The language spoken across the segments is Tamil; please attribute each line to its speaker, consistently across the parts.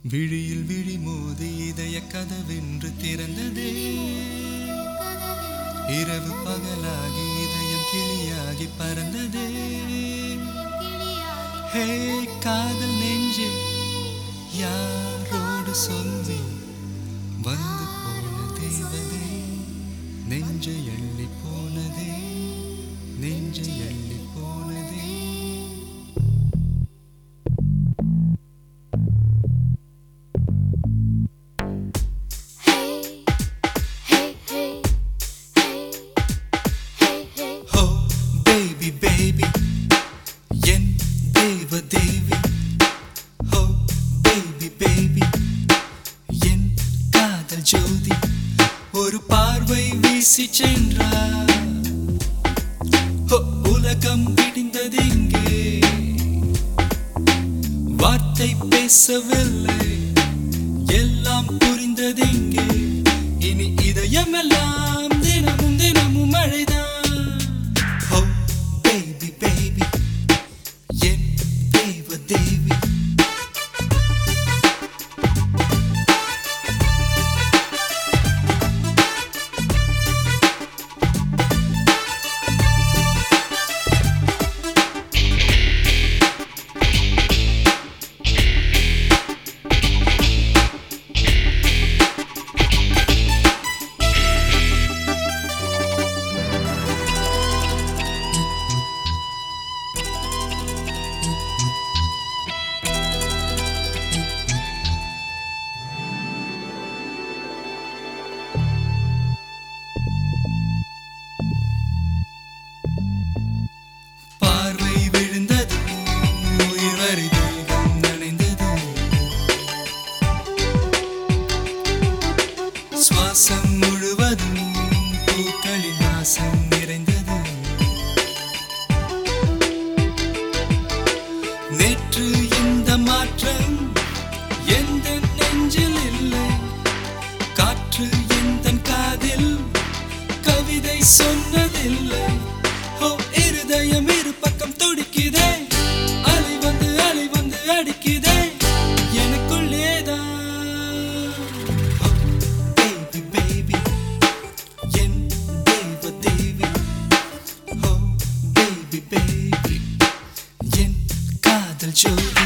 Speaker 1: விழியில் விழி மோதி இதய கதவென்று திறந்ததே இரவு பகலாகி இதயம் கிளியாகி பறந்ததே ஹே காதல் நெஞ்சே யாரோடு சொல்லி வந்து போன தேவதே நெஞ்சை எள்ளி போனதே நெஞ்சை எள்ளி போனதே
Speaker 2: Hey, hey, hey, hey, hey, hey.
Speaker 1: ஹோ பேபி பேபி என் தேவ தேவி ஹோ பேபி பேபி என் காதல் ஜோதி ஒரு பார்வை வீசி சென்றார் ஹோ, உலகம் பிடிந்ததெங்கே வார்த்தை பேசவில்லை எல்லாம் புரிந்ததெங்கே இனி இதயமெல்லாம் தினமும் தினமும் மழைதான் ஹோ பேபி பேபி என் தேவ தேவி பார்வை விழுந்தது உயிர் வரை தேகம் நனைந்தது சுவாசம் முழுவதும் பூக்களின் வாசம் நிறைந்தது நேற்று இந்த மாற்றம் எந்த நெஞ்சில் இல்லை காற்று எந்த காதில் கவிதை சொன்னதில்லை ஓ இருதயம் இரு பக்கம் துடிக்குதே அலை வந்து அலை வந்து அடிக்குதே எனக்குள்ளேதான் ஓ, baby, baby, என் தேவ தேவி. ஓ, baby, baby, என் காதல் ஜோதி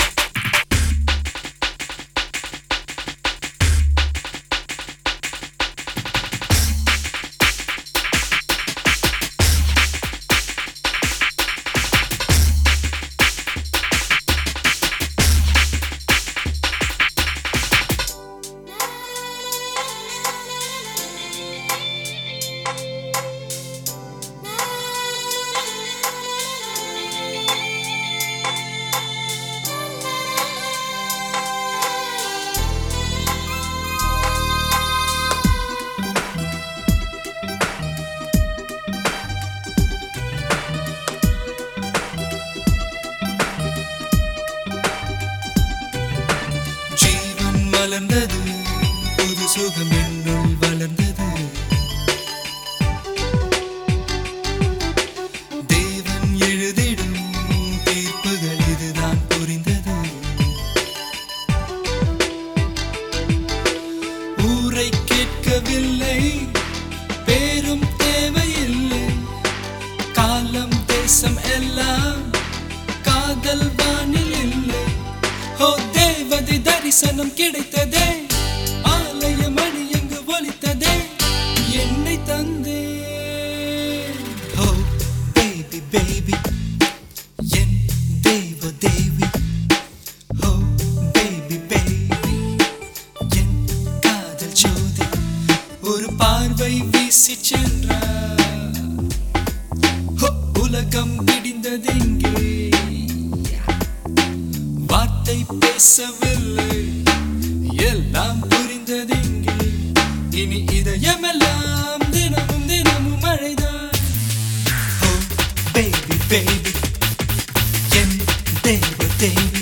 Speaker 1: ஜீவன் மலர்ந்தது புது சுகம் என்னுள் வளர்ந்தது தேவன் எழுதிடும் தீர்ப்புகள் இதுதான் புரிந்தது ஊரை கேட்கவில்லை பேரும் தேவையில்லை காலம் தேசம் எல்லாம் காதல் வானில் இல்லை ஓ தேவதை தரிசனம் கிடைத்ததே ஆலய மணி எங்கு ஒலித்ததே என்னை தந்தே ஓ பேபி பேபி என் தேவ தேவி ஓ பேபி பேபி என் காதல் ஜோதி ஒரு பார்வை வீசி சென்றார் ஹோ, உலகம் பிடிந்ததெங்கே வார்த்தை பேசவில்லை எல்லாம் புரிந்ததெங்கே இனி இதயமெல்லாம் தினமும் தினமும் மழைதான் ஓ பேபி பேபி என் தேவ தேவி